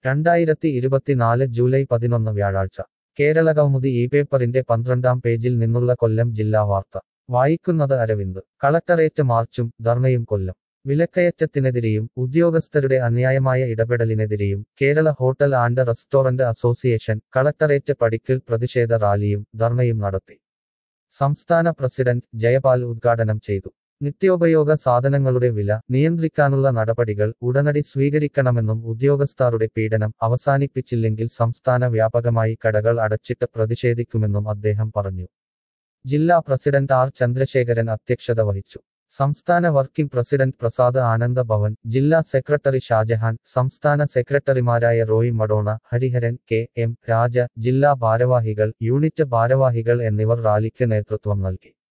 രണ്ടായിരത്തി ഇരുപത്തിനാല് ജൂലൈ പതിനൊന്ന് വ്യാഴാഴ്ച കേരള കൗമുദി ഈ പേപ്പറിന്റെ പന്ത്രണ്ടാം പേജിൽ നിന്നുള്ള കൊല്ലം ജില്ലാ വാർത്ത വായിക്കുന്നത് അരവിന്ദ് കളക്ടറേറ്റ് മാർച്ചും ധർണയും കൊല്ലം വിലക്കയറ്റത്തിനെതിരെയും ഉദ്യോഗസ്ഥരുടെ അന്യായമായ ഇടപെടലിനെതിരെയും Kerala hotel and restaurant association collectorate പടിക്കൽ പ്രതിഷേധ റാലിയും ധർണയും നടത്തി സംസ്ഥാന പ്രസിഡന്റ് ജയപാൽ ഉദ്ഘാടനം ചെയ്തു നിത്യോപയോഗ സാധനങ്ങളുടെ വില നിയന്ത്രിക്കാനുള്ള നടപടികൾ ഉടനടി സ്വീകരിക്കണമെന്നും ഉദ്യോഗസ്ഥരുടെ പീഡനം അവസാനിപ്പിച്ചില്ലെങ്കിൽ സംസ്ഥാന വ്യാപകമായി കടകൾ അടച്ചിട്ട് പ്രതിഷേധിക്കുമെന്നും അദ്ദേഹം പറഞ്ഞു ജില്ലാ പ്രസിഡന്റ് ആർ ചന്ദ്രശേഖരൻ അധ്യക്ഷത വഹിച്ചു സംസ്ഥാന വർക്കിംഗ് പ്രസിഡന്റ് പ്രസാദ് ആനന്ദ ഭവൻ ജില്ലാ സെക്രട്ടറി ഷാജഹാൻ സംസ്ഥാന സെക്രട്ടറിമാരായ റോയ് മഡോണ ഹരിഹരൻ കെ എം രാജ ജില്ലാ ഭാരവാഹികൾ യൂണിറ്റ് ഭാരവാഹികൾ എന്നിവർ റാലിക്ക് നേതൃത്വം നൽകി